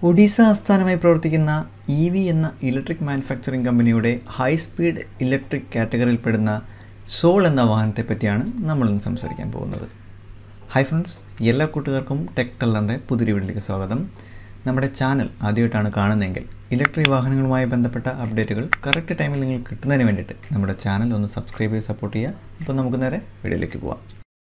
ഒഡീസ ആസ്ഥാനമായി പ്രവർത്തിക്കുന്ന E V എന്ന ഇലക്ട്രിക് മാനുഫാക്ചറിംഗ് കമ്പനിയുടെ ഹൈ സ്പീഡ് ഇലക്ട്രിക് കാറ്റഗറിയിൽപ്പെടുന്ന സോൾ എന്ന വാഹനത്തെ പറ്റിയാണ് നമ്മളിന്ന് സംസാരിക്കാൻ പോകുന്നത് ഹായ് ഫ്രണ്ട്സ് എല്ലാ കൂട്ടുകാർക്കും ടെക് ടെല്ലറിൻ്റെ പുതിയൊരു വീട്ടിലേക്ക് സ്വാഗതം നമ്മുടെ ചാനൽ ആദ്യമായിട്ടാണ് കാണുന്നതെങ്കിൽ ഇലക്ട്രിക് വാഹനങ്ങളുമായി ബന്ധപ്പെട്ട അപ്ഡേറ്റുകൾ കറക്റ്റ് ടൈമിൽ നിങ്ങൾക്ക് കിട്ടുന്നതിന് വേണ്ടിയിട്ട് നമ്മുടെ ചാനൽ ഒന്ന് സബ്സ്ക്രൈബ് ചെയ്ത് സപ്പോർട്ട് ചെയ്യുക അപ്പോൾ നമുക്ക് നേരെ വീഡിയോയിലേക്ക് പോവാം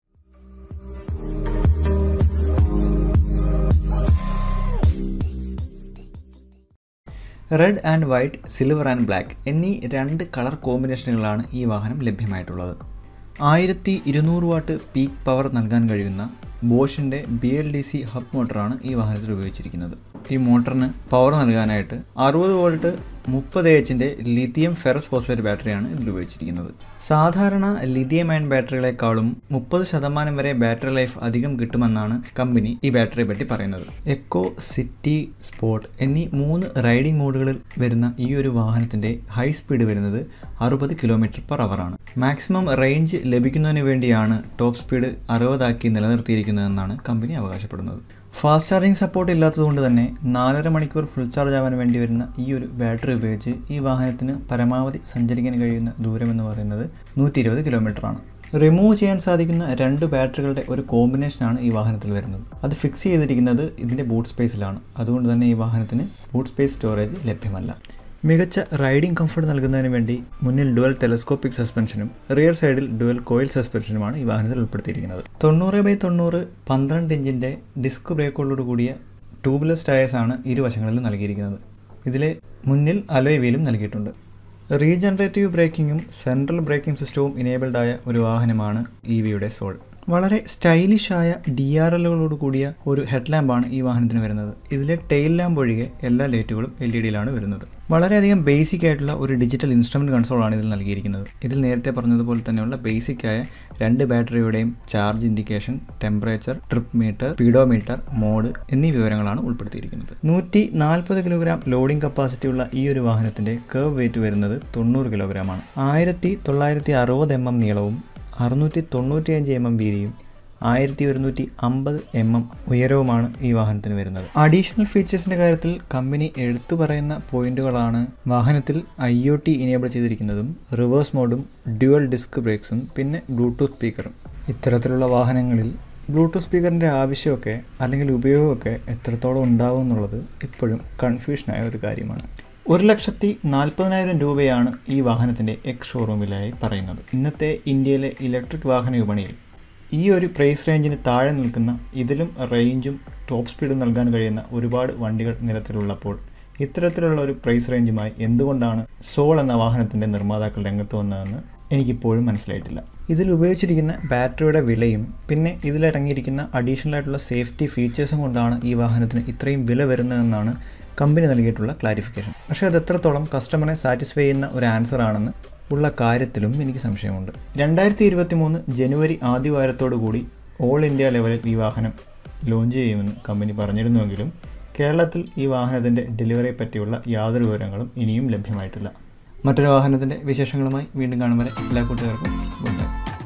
red and white silver and black എന്നീ രണ്ട് കളർ കോമ്പിനേഷനുകളാണ് ഈ വാഹനം ലഭ്യമായിട്ടുള്ളത് ആയിരത്തി ഇരുന്നൂറ് വാട്ട് പീക്ക് പവർ നൽകാൻ കഴിയുന്ന ബോഷിൻ്റെ B L D C hub മോട്ടറാണ് ഈ വാഹനത്തിൽ ഉപയോഗിച്ചിരിക്കുന്നത് ഈ മോട്ടറിന് പവർ നൽകാനായിട്ട് അറുപത് വോൾട്ട് മുപ്പത് എച്ചിൻ്റെ ലിഥിയം ഫെറസ് ഫോസ്ഫേറ്റ് ബാറ്ററിയാണ് ഇതിൽ ഉപയോഗിച്ചിരിക്കുന്നത് സാധാരണ ലിഥിയം അയൺ ബാറ്ററികളെക്കാളും മുപ്പത് ശതമാനം വരെ ബാറ്ററി ലൈഫ് അധികം കിട്ടുമെന്നാണ് കമ്പനി ഈ ബാറ്ററിയെ പറ്റി പറയുന്നത് എക്കോ സിറ്റി സ്പോർട്ട് എന്നീ മൂന്ന് റൈഡിംഗ് മോഡുകളിൽ വരുന്ന ഈ ഒരു വാഹനത്തിൻ്റെ ഹൈ സ്പീഡ് വരുന്നത് അറുപത് കിലോമീറ്റർ പെർ ആണ് മാക്സിമം റേഞ്ച് ലഭിക്കുന്നതിന് വേണ്ടിയാണ് ടോപ്പ് സ്പീഡ് അറുപതാക്കി നിലനിർത്തിയിരിക്കുന്നതെന്നാണ് കമ്പനി അവകാശപ്പെടുന്നത് ഫാസ്റ്റ് ചാർജിങ് സപ്പോർട്ട് ഇല്ലാത്തതുകൊണ്ട് തന്നെ നാലര മണിക്കൂർ ഫുൾ ചാർജ് ആവാൻ വേണ്ടി വരുന്ന ഈ ഒരു ബാറ്ററി ഉപയോഗിച്ച് ഈ വാഹനത്തിന് പരമാവധി സഞ്ചരിക്കാൻ കഴിയുന്ന ദൂരം എന്ന് പറയുന്നത് നൂറ്റി ഇരുപത് കിലോമീറ്ററാണ് റിമൂവ് ചെയ്യാൻ സാധിക്കുന്ന രണ്ട് ബാറ്ററികളുടെ ഒരു കോമ്പിനേഷനാണ് ഈ വാഹനത്തിൽ വരുന്നത് അത് ഫിക്സ് ചെയ്തിരിക്കുന്നത് ഇതിൻ്റെ ബൂട്ട് സ്പേസിലാണ് അതുകൊണ്ട് തന്നെ ഈ വാഹനത്തിന് ബൂട്ട് സ്പേസ് സ്റ്റോറേജ് ലഭ്യമല്ല മികച്ച റൈഡിംഗ് കംഫർട്ട് നൽകുന്നതിന് വേണ്ടി മുന്നിൽ ഡുവൽ ടെലസ്കോപ്പിക് സസ്പെൻഷനും റിയർ സൈഡിൽ ഡുവൽ കോയിൽ സസ്പെൻഷനുമാണ് ഈ വാഹനത്തിൽ ഉൾപ്പെടുത്തിയിരിക്കുന്നത് തൊണ്ണൂറ് ബൈ തൊണ്ണൂറ് പന്ത്രണ്ട് ഇഞ്ചിൻ്റെ ഡിസ്ക് ബ്രേക്കോടോട് കൂടിയ ട്യൂബ്ലെസ് ടയേഴ്സാണ് ഇരുവശങ്ങളിലും നൽകിയിരിക്കുന്നത് ഇതിലെ മുന്നിൽ അലോയ് വീലും നൽകിയിട്ടുണ്ട് റീജനറേറ്റീവ് ബ്രേക്കിങ്ങും സെൻട്രൽ ബ്രേക്കിംഗ് സിസ്റ്റവും ഇനേബിൾഡ് ആയ ഒരു വാഹനമാണ് ഇ വിയുടെ സോൾ വളരെ സ്റ്റൈലിഷ് ആയ ഡി ആർ എല്ലുകളോട് കൂടിയ ഒരു ഹെഡ് ലാമ്പാണ് ഈ വാഹനത്തിന് വരുന്നത് ഇതിലെ ടെയിൽ ലാമ്പ് ഒഴികെ എല്ലാ ലൈറ്റുകളും എൽ ഇ ഡിയിലാണ് വരുന്നത് വളരെയധികം ബേസിക് ആയിട്ടുള്ള ഒരു ഡിജിറ്റൽ ഇൻസ്ട്രുമെൻറ്റ് കൺസോളാണ് ഇതിൽ നൽകിയിരിക്കുന്നത് ഇതിൽ നേരത്തെ പറഞ്ഞതുപോലെ തന്നെയുള്ള ബേസിക് ആയ രണ്ട് ബാറ്ററിയുടെയും charge indication temperature trip meter speedometer mode എന്നീ വിവരങ്ങളാണ് ഉൾപ്പെടുത്തിയിരിക്കുന്നത് നൂറ്റി നാൽപ്പത് കിലോഗ്രാം ലോഡിംഗ് കപ്പാസിറ്റി ഉള്ള ഈ ഒരു വാഹനത്തിൻ്റെ കർവ് വെയിറ്റ് വരുന്നത് തൊണ്ണൂറ് കിലോഗ്രാമാണ് ആയിരത്തി തൊള്ളായിരത്തി അറുപത് എം എം നീളവും അറുന്നൂറ്റി തൊണ്ണൂറ്റിയഞ്ച് എം എം വീതിയും ആയിരത്തി ഒരുന്നൂറ്റി അമ്പത് എം എം ഉയരവുമാണ് ഈ വാഹനത്തിന് വരുന്നത് അഡീഷണൽ ഫീച്ചേഴ്സിൻ്റെ കാര്യത്തിൽ കമ്പനി എടുത്തു പറയുന്ന പോയിന്റുകളാണ് വാഹനത്തിൽ ഐ ഒ ടി ഇനേബിൾ ചെയ്തിരിക്കുന്നതും റിവേഴ്സ് മോഡും ഡ്യുവൽ ഡിസ്ക് ബ്രേക്സും പിന്നെ ബ്ലൂടൂത്ത് സ്പീക്കറും ഇത്തരത്തിലുള്ള വാഹനങ്ങളിൽ ബ്ലൂടൂത്ത് സ്പീക്കറിൻ്റെ ആവശ്യമൊക്കെ അല്ലെങ്കിൽ ഉപയോഗമൊക്കെ എത്രത്തോളം ഉണ്ടാവും എന്നുള്ളത് ഇപ്പോഴും കൺഫ്യൂഷനായ ഒരു കാര്യമാണ് ഒരു ലക്ഷത്തി നാൽപ്പതിനായിരം രൂപയാണ് ഈ വാഹനത്തിൻ്റെ എക്സ് ഷോറൂമിലായി പറയുന്നത് ഇന്നത്തെ ഇന്ത്യയിലെ ഇലക്ട്രിക് വാഹന വിപണിയിൽ ഈ ഒരു പ്രൈസ് റേഞ്ചിന് താഴെ നിൽക്കുന്ന ഇതിലും റേഞ്ചും ടോപ്പ് സ്പീഡും നൽകാൻ കഴിയുന്ന ഒരുപാട് വണ്ടികൾ നിരത്തിലുള്ളപ്പോൾ ഇത്തരത്തിലുള്ള ഒരു പ്രൈസ് റേഞ്ചുമായി എന്തുകൊണ്ടാണ് സോൾ എന്ന വാഹനത്തിൻ്റെ നിർമ്മാതാക്കൾ രംഗത്ത് വന്നതെന്ന് എനിക്കിപ്പോഴും മനസ്സിലായിട്ടില്ല ഇതിൽ ഉപയോഗിച്ചിരിക്കുന്ന ബാറ്ററിയുടെ വിലയും പിന്നെ ഇതിലടങ്ങിയിരിക്കുന്ന അഡീഷണൽ ആയിട്ടുള്ള സേഫ്റ്റി ഫീച്ചേഴ്സും കൊണ്ടാണ് ഈ വാഹനത്തിന് ഇത്രയും വില വരുന്നതെന്നാണ് കമ്പനി നൽകിയിട്ടുള്ള ക്ലാരിഫിക്കേഷൻ പക്ഷേ അത് എത്രത്തോളം കസ്റ്റമറെ സാറ്റിസ്ഫൈ ചെയ്യുന്ന ഒരു ആൻസർ ആണെന്ന് ഉള്ള കാര്യത്തിലും എനിക്ക് സംശയമുണ്ട് രണ്ടായിരത്തി ഇരുപത്തി മൂന്ന് ജനുവരി ആദ്യവാരത്തോടു കൂടി ഓൾ ഇന്ത്യ ലെവലിൽ ഈ വാഹനം ലോഞ്ച് ചെയ്യുമെന്ന് കമ്പനി പറഞ്ഞിരുന്നുവെങ്കിലും കേരളത്തിൽ ഈ വാഹനത്തിൻ്റെ ഡെലിവറിയെ പറ്റിയുള്ള യാതൊരു വിവരങ്ങളും ഇനിയും ലഭ്യമായിട്ടില്ല മറ്റൊരു വാഹനത്തിൻ്റെ വിശേഷങ്ങളുമായി വീണ്ടും കാണും വരെ എല്ലാ കൂട്ടുകാർക്കും ഗുഡ് ബൈ